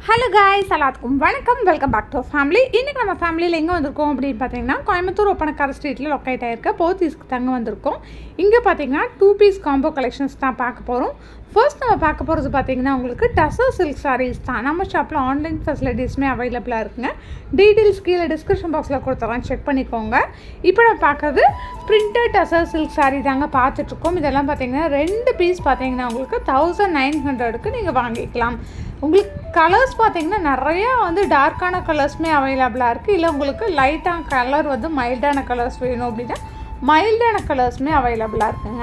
hello guys எல்லாத்துக்கும் வணக்கம் welcome back to family இன்றைக்கி நம்ம ஃபேமிலியில் எங்கே வந்திருக்கோம் அப்படின்னு பார்த்தீங்கன்னா கோயம்புத்தூர் ஒப்பனக்கார ஸ்ட்ரீட்டில் லொக்கேட் ஆகிருக்க போத்தீஸ்க்கு தாங்க வந்திருக்கோம் இங்கே பார்த்தீங்கன்னா டூ பீஸ் காம்போ கலெக்ஷன்ஸ் தான் பார்க்க போகிறோம் ஃபர்ஸ்ட் நம்ம பார்க்க போகிறது பார்த்தீங்கன்னா உங்களுக்கு டசர் சில்க் சாரீஸ் தான் நம்ம ஷாப்பில் ஆன்லைன் ஃபெசிலிட்டிஸுமே அவைலபிளாக இருக்குங்க டீட்டெயில்ஸ் கீழே டிஸ்கிரிப்ஷன் பாக்ஸில் கொடுத்துறேன் செக் பண்ணிக்கோங்க இப்போ நம்ம பார்க்குறது பிரிண்டட் டசர் சில்க் சாரீ தாங்க பார்த்துட்ருக்கோம் இதெல்லாம் பார்த்தீங்கன்னா ரெண்டு பீஸ் பார்த்தீங்கன்னா உங்களுக்கு தௌசண்ட் நைன் ஹண்ட்ரடுக்கு நீங்கள் வாங்கிக்கலாம் உங்களுக்கு கலர்ஸ் பார்த்தீங்கன்னா நிறையா வந்து டார்க்கான கலர்ஸுமே அவைலபிளாக இருக்குது இல்லை உங்களுக்கு லைட்டான கலர் வந்து மைல்டான கலர்ஸ் வேணும் அப்படின்னா மைல்டான கலர்ஸுமே அவைலபிளாக இருக்குங்க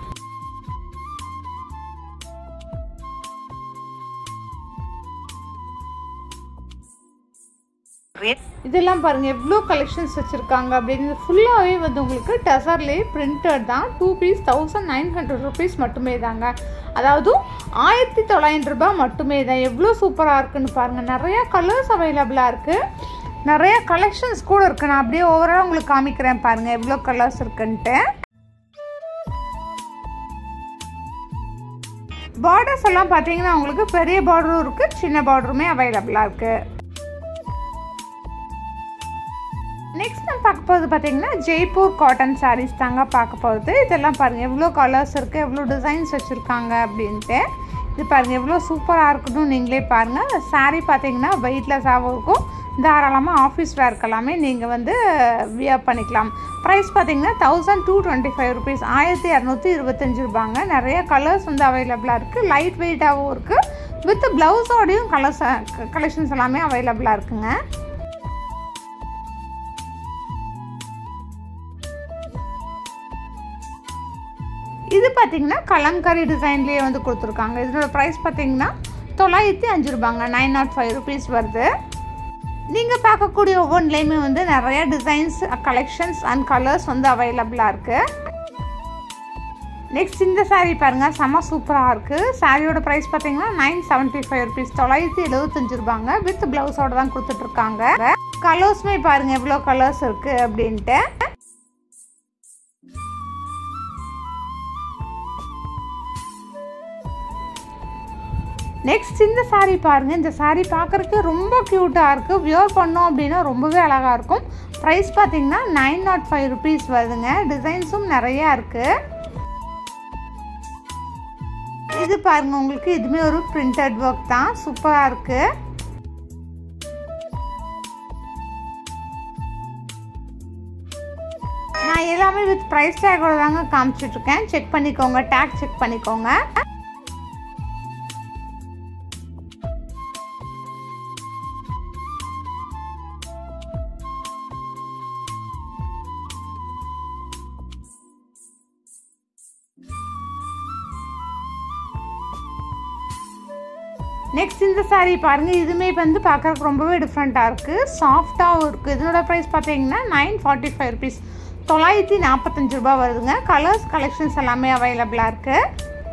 இதெல்லாம் பாருங்கள் எவ்வளோ கலெக்ஷன்ஸ் வச்சுருக்காங்க அப்படின்னு ஃபுல்லாகவே வந்து உங்களுக்கு டசர்லேயே பிரிண்டட் தான் two piece thousand nine hundred rupees மட்டுமே தாங்க அதாவது ஆயிரத்தி தொள்ளாயிரம் ரூபாய் மட்டுமே தான் எவ்வளோ சூப்பராக இருக்குன்னு பாருங்கள் நிறையா கலர்ஸ் அவைலபிளாக இருக்குது நிறைய கலெக்ஷன்ஸ் கூட இருக்குது நான் அப்படியே ஓவராலாக உங்களுக்கு காமிக்கிறேன் பாருங்கள் எவ்வளோ கலர்ஸ் இருக்குன்ட்டு பார்டர்ஸ் எல்லாம் பார்த்தீங்கன்னா உங்களுக்கு பெரிய பார்டரும் இருக்குது சின்ன பார்டருமே அவைலபிளாக இருக்குது நெக்ஸ்ட் நம்ம பார்க்க போகிறது பார்த்தீங்கன்னா ஜெய்ப்பூர் காட்டன் சாரீஸ் தாங்க பார்க்க போகிறது இதெல்லாம் பாருங்கள் எவ்வளோ கலர்ஸ் இருக்குது எவ்வளோ டிசைன்ஸ் வச்சுருக்காங்க அப்படின்ட்டு இது பாருங்கள் எவ்வளோ சூப்பராக இருக்கணும் நீங்களே பாருங்கள் சாரீ பார்த்தீங்கன்னா வெயிட்லெஸ்ஸாகவும் இருக்கும் தாராளமாக ஆஃபீஸ் வேர்க்கு எல்லாமே நீங்கள் வந்து வியர் பண்ணிக்கலாம் ப்ரைஸ் பார்த்தீங்கன்னா thousand two twenty five rupees ஆயிரத்தி இரநூத்தி இருபத்தஞ்சி ரூபாங்க நிறைய கலர்ஸ் வந்து அவைலபிளாக இருக்குது லைட் வெயிட்டாகவும் இருக்குது வித் ப்ளவுஸோடையும் கலர்ஸ் கலெக்ஷன்ஸ் எல்லாமே அவைலபிளாக இருக்குங்க இது பார்த்தீங்கன்னா கலம்கரி டிசைன்லேயே வந்து கொடுத்துருக்காங்க இதனோட ப்ரைஸ் பார்த்தீங்கன்னா தொள்ளாயிரத்தி அஞ்சு ரூபாங்க நைன் நாட் ஃபைவ் ருபீஸ் வருது நீங்கள் பார்க்கக்கூடிய ஒவ்வொன்றுலேயுமே வந்து நிறைய டிசைன்ஸ் கலெக்ஷன்ஸ் அண்ட் கலர்ஸ் வந்து அவைலபிளாக இருக்குது நெக்ஸ்ட் இந்த சாரீ பாருங்கள் செம்ம சூப்பராக இருக்குது சாரியோட ப்ரைஸ் பார்த்தீங்கன்னா நைன் செவன்ட்டி ஃபைவ் ருபீஸ் தொள்ளாயிரத்தி எழுபத்தஞ்சு ரூபாங்க வித் ப்ளவுஸோட தான் கொடுத்துட்ருக்காங்க கலர்ஸுமே பாருங்கள் எவ்வளோ கலர்ஸ் இருக்குது அப்படின்ட்டு நெக்ஸ்ட் இந்த சாரீ பாருங்கள் இந்த சாரீ பார்க்குறதுக்கு ரொம்ப க்யூட்டாக இருக்குது வியர் பண்ணோம் அப்படின்னா ரொம்பவே அழகாக இருக்கும் ப்ரைஸ் பார்த்தீங்கன்னா நைன் நாட் ஃபைவ் ருபீஸ் வருதுங்க டிசைன்ஸும் நிறையா இருக்குது இது பாருங்கள் உங்களுக்கு இதுவுமே ஒரு பிரிண்டட் ஒர்க் தான் சூப்பராக இருக்குது நான் எல்லாமே வித் ப்ரைஸ் டேக்கோட தாங்க காமிச்சிட்ருக்கேன் செக் பண்ணிக்கோங்க டேக் செக் பண்ணிக்கோங்க நெக்ஸ்ட் இந்த சாரீ பாருங்கள் இதுவுமே வந்து பார்க்குறதுக்கு ரொம்பவே டிஃப்ரெண்ட்டாக இருக்குது சாஃப்டாகவும் இருக்குது இதனோட ப்ரைஸ் பார்த்தீங்கன்னா நைன் ஃபார்ட்டி ஃபைவ் ருபீஸ் தொள்ளாயிரத்தி நாற்பத்தஞ்சு ரூபா வருதுங்க கலர்ஸ் கலெக்ஷன்ஸ் எல்லாமே அவைலபிளாக இருக்குது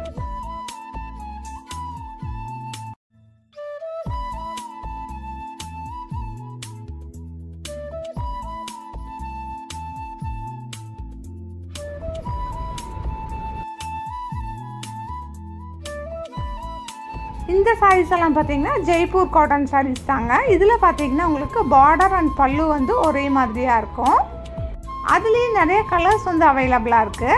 இந்த சாரீஸ் எல்லாம் பார்த்தீங்கன்னா ஜெய்ப்பூர் காட்டன் சாரீஸ் தாங்க இதில் பார்த்தீங்கன்னா உங்களுக்கு பார்டர் அண்ட் பல்லு வந்து ஒரே மாதிரியாக இருக்கும் அதுலேயும் நிறைய கலர்ஸ் வந்து அவைலபிளாக இருக்குது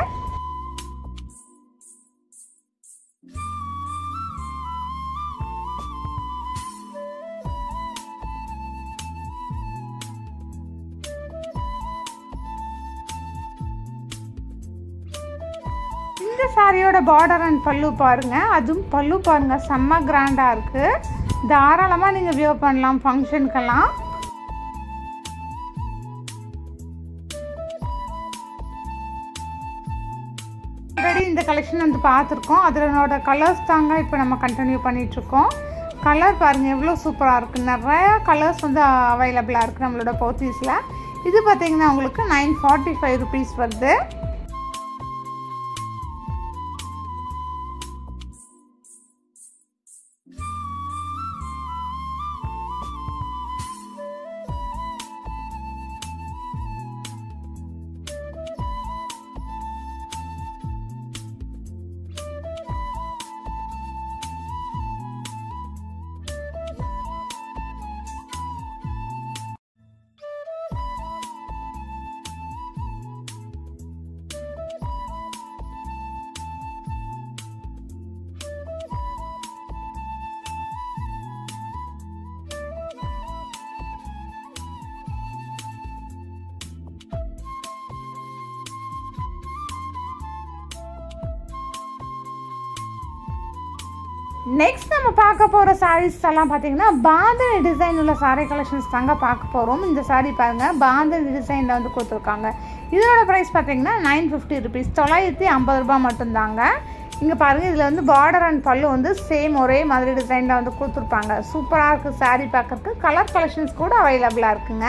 இந்த சாரியோட பார்டர் அண்ட் பல்லு பாருங்கள் அதுவும் பல்லு பாருங்கள் செம்ம கிராண்டாக இருக்குது தாராளமாக நீங்கள் வியர் பண்ணலாம் ஃபங்க்ஷனுக்கெல்லாம் ஆல்ரெடி இந்த கலெக்ஷன் வந்து பார்த்துருக்கோம் அதனோட கலர்ஸ் தாங்க இப்போ நம்ம கண்டினியூ பண்ணிகிட்ருக்கோம் கலர் பாருங்கள் எவ்வளோ சூப்பராக இருக்குது நிறையா கலர்ஸ் வந்து அவைலபிளாக இருக்குது நம்மளோட போத்தீஸில் இது பார்த்திங்கன்னா உங்களுக்கு நைன் ஃபார்ட்டி ஃபைவ் ருபீஸ் வருது நெக்ஸ்ட் நம்ம பார்க்க போகிற சாரீஸ் எல்லாம் பார்த்தீங்கன்னா பாந்தனி டிசைன் உள்ள சாரீ கலெக்ஷன்ஸ் தாங்க பார்க்க போகிறோம் இந்த சாரீ பாருங்கள் பாந்தனி டிசைனில் வந்து கொடுத்துருக்காங்க இதோட ப்ரைஸ் பார்த்தீங்கன்னா நைன் ஃபிஃப்டி ருபீஸ் தொள்ளாயிரத்தி ஐம்பது ரூபாய் மட்டும்தாங்க இங்கே பாருங்கள் இதில் வந்து பார்டர் அண்ட் பல்லு வந்து சேம் ஒரே மாதிரி டிசைனில் வந்து கொடுத்துருப்பாங்க சூப்பராக இருக்குது சாரீ பார்க்கறதுக்கு கலர் கலெக்ஷன்ஸ் கூட அவைலபிளாக இருக்குங்க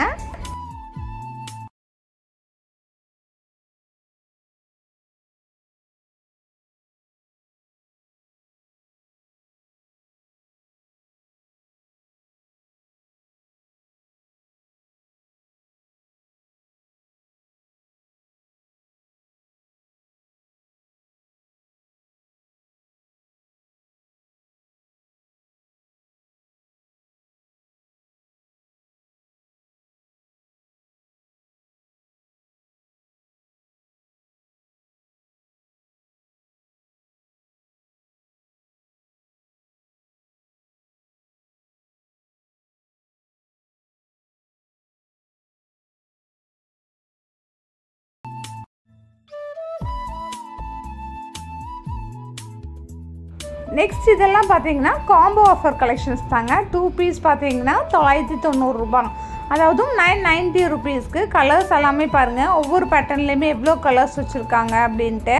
நெக்ஸ்ட் இதெல்லாம் பார்த்தீங்கன்னா காம்போ ஆஃபர் கலெக்ஷன்ஸ் தாங்க டூ பீஸ் பார்த்தீங்கன்னா தொள்ளாயிரத்தி தொண்ணூறுரூபா அதாவது நைன் நைன்ட்டி ருபீஸ்க்கு கலர்ஸ் எல்லாமே பாருங்கள் ஒவ்வொரு பேட்டர்ன்லேயுமே எவ்வளோ கலர்ஸ் வச்சுருக்காங்க அப்படின்ட்டு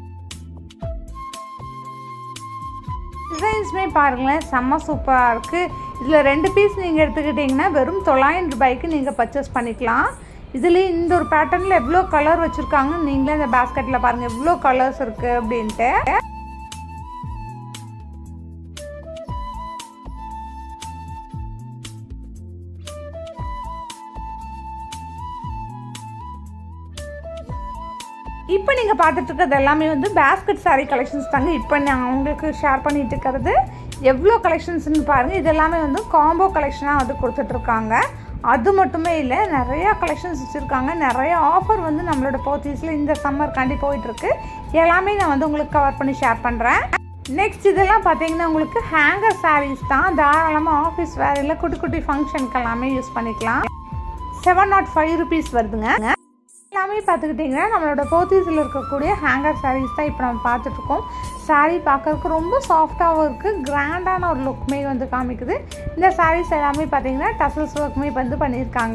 டிசைன்ஸுமே பாருங்களேன் செம்ம சூப்பராக இருக்குது இதில் ரெண்டு பீஸ் நீங்கள் எடுத்துக்கிட்டிங்கன்னா வெறும் தொள்ளாயிரம் ரூபாய்க்கு நீங்கள் பர்ச்சேஸ் பண்ணிக்கலாம் இதுலேயும் இந்த ஒரு பேட்டர்னில் எவ்வளோ கலர் வச்சுருக்காங்கன்னு நீங்களே இந்த பேஸ்கெட்டில் பாருங்கள் எவ்வளோ கலர்ஸ் இருக்குது அப்படின்ட்டு இப்போ நீங்கள் பார்த்துட்டு இருக்கிறது எல்லாமே வந்து பேஸ்கெட் சாரீ கலெக்ஷன்ஸ் தாங்க இப்போ நான் உங்களுக்கு ஷேர் பண்ணிட்டு இருக்கிறது எவ்வளோ கலெக்ஷன்ஸ்னு பாருங்கள் இது எல்லாமே வந்து காம்போ கலெக்ஷனாக வந்து கொடுத்துட்ருக்காங்க அது மட்டுமே இல்லை நிறையா கலெக்ஷன்ஸ் வச்சுருக்காங்க நிறைய ஆஃபர் வந்து நம்மளோட போத்தீஸில் இந்த சம்மர்க்காண்டி போயிட்டுருக்கு எல்லாமே நான் வந்து உங்களுக்கு கவர் பண்ணி ஷேர் பண்ணுறேன் நெக்ஸ்ட் இதெல்லாம் பார்த்தீங்கன்னா உங்களுக்கு ஹேங்கர் சாரீஸ் தான் தாராளமாக ஆஃபீஸ் வேலையில் குட்டி குட்டி ஃபங்க்ஷனுக்கு எல்லாமே யூஸ் பண்ணிக்கலாம் செவன் நாட் ஃபைவ் ருபீஸ் வருதுங்க எல்லாமே பார்த்துக்கிட்டிங்கன்னா நம்மளோட போத்தீஸில் இருக்கக்கூடிய ஹேங்கர் சாரீஸ் தான் இப்போ நம்ம பார்த்துட்ருக்கோம் சாரீ பார்க்கறதுக்கு ரொம்ப சாஃப்டாகவும் இருக்குது கிராண்டான ஒரு லுக்குமே வந்து காமிக்குது இந்த சாரீஸ் எல்லாமே பார்த்தீங்கன்னா டசல்ஸ் ஒர்க்குமே வந்து பண்ணியிருக்காங்க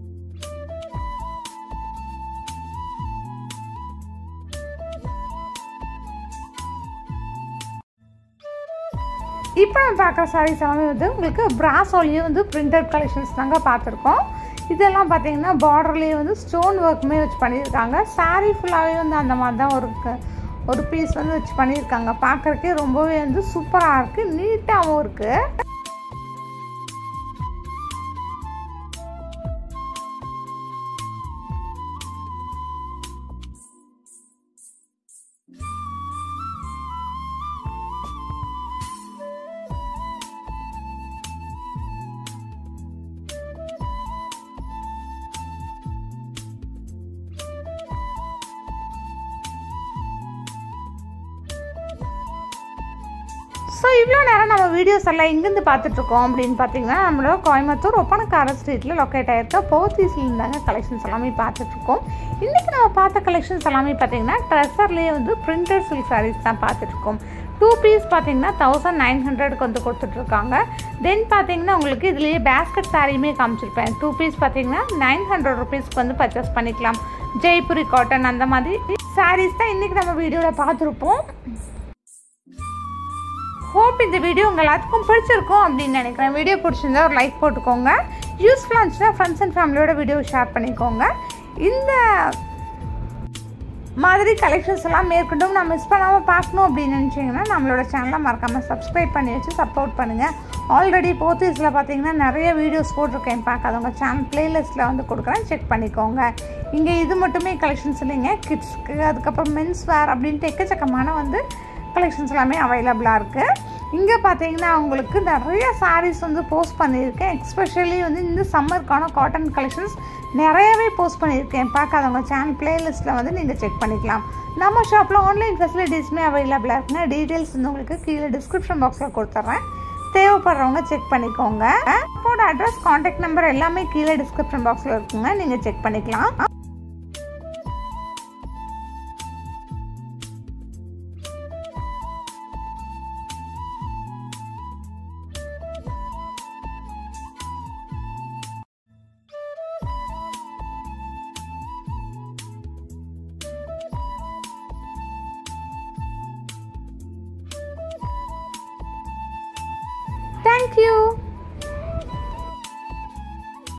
இப்போ நம்ம பார்க்குற சாரீஸ் எல்லாமே வந்து உங்களுக்கு பிராசோலேயே வந்து பிரிண்டட் கலெக்ஷன்ஸ் தாங்க பார்த்துருக்கோம் இதெல்லாம் பார்த்தீங்கன்னா பார்டர்லேயே வந்து ஸ்டோன் ஒர்க்குமே வச்சு பண்ணியிருக்காங்க சாரீ ஃபுல்லாகவே வந்து அந்த மாதிரி தான் ஒரு ஒரு பீஸ் வந்து வச்சு பண்ணியிருக்காங்க பார்க்குறக்கே ரொம்பவே வந்து சூப்பராக இருக்குது நீட்டாகவும் இருக்குது ஸோ இவ்வளோ நேரம் நம்ம வீடியோஸ் எல்லாம் எங்கேருந்து பார்த்துட்ருக்கோம் அப்படின்னு பார்த்தீங்கன்னா நம்மளோட கோயம்புத்தூர் ஒப்பனக்கார ஸ்ட்ரீட்டில் லொக்கேட் ஆகிருக்க போத்தீஸ்லேருந்து தாங்க கலெக்ஷன்ஸ் எல்லாமே பார்த்துட்ருக்கோம் இன்றைக்கி நம்ம பார்த்த கலெக்ஷன்ஸ் எல்லாமே பார்த்தீங்கன்னா ட்ரெஸ்ஸர்லேயே வந்து பிரிண்டட் சில்க் சாரீஸ் தான் பார்த்துட்ருக்கோம் டூ பீஸ் பார்த்தீங்கன்னா தௌசண்ட் நைன் ஹண்ட்ரடுக்கு வந்து கொடுத்துட்ருக்காங்க தென் பார்த்தீங்கன்னா உங்களுக்கு இதுலேயே பேஸ்கெட் சாரியுமே காமிச்சிருப்பேன் டூ பீஸ் பார்த்தீங்கன்னா நைன் ஹண்ட்ரட் ருபீஸ்க்கு வந்து பர்ச்சேஸ் பண்ணிக்கலாம் ஜெய்புரி காட்டன் அந்த மாதிரி சாரீஸ் தான் இன்றைக்கி நம்ம வீடியோவில் பார்த்துருப்போம் ஹோப் இந்த வீடியோ உங்கள் எல்லாத்துக்கும் பிடிச்சிருக்கும் அப்படின்னு நினைக்கிறேன் வீடியோ பிடிச்சிருந்தா ஒரு லைக் போட்டுக்கோங்க யூஸ்ஃபுல்லாக இருந்துச்சுன்னா ஃப்ரெண்ட்ஸ் அண்ட் ஃபேமிலியோட வீடியோ ஷேர் பண்ணிக்கோங்க இந்த மாதிரி கலெக்ஷன்ஸ் எல்லாம் மேற்கொண்டும் நான் மிஸ் பண்ணாமல் பார்க்கணும் அப்படின்னு நினச்சிங்கன்னா நம்மளோட சேனலை மறக்காமல் சப்ஸ்கிரைப் பண்ணி வச்சு சப்போர்ட் பண்ணுங்கள் ஆல்ரெடி போத்தீஸில் பார்த்தீங்கன்னா நிறைய வீடியோஸ் போட்டிருக்கேன் பார்க்காதவங்க சேனல் பிளேலிஸ்ட்டில் வந்து கொடுக்குறேன் செக் பண்ணிக்கோங்க இங்கே இது மட்டுமே கலெக்ஷன்ஸ் இல்லைங்க கிட்ஸ்க்கு அதுக்கப்புறம் மென்ஸ் வேர் அப்படின்ட்டு எக்கச்சக்கமான வந்து கலெக்ஷன்ஸ் எல்லாமே அவைலபிளாக இருக்குது இங்கே பார்த்தீங்கன்னா உங்களுக்கு நிறைய சாரீஸ் வந்து போஸ்ட் பண்ணியிருக்கேன் எக்ஸ்பெஷலி வந்து இந்த சம்மருக்கான காட்டன் கலெக்ஷன்ஸ் நிறையவே போஸ்ட் பண்ணியிருக்கேன் பார்க்காதவங்க சேனல் பிளேலிஸ்ட்டில் வந்து நீங்கள் செக் பண்ணிக்கலாம் நம்ம ஷாப்பில் ஆன்லைன் ஃபெசிலிட்டிஸுமே அவைலபிளாக இருக்குங்க டீட்டெயில்ஸ் வந்து உங்களுக்கு கீழே டிஸ்கிரிப்ஷன் பாக்ஸில் கொடுத்துட்றேன் தேவைப்படுறவங்க செக் பண்ணிக்கோங்க அப்போட அட்ரஸ் காண்டாக்ட் நம்பர் எல்லாமே கீழே டிஸ்கிரிப்ஷன் பாக்ஸில் இருக்குங்க நீங்கள் செக் பண்ணிக்கலாம்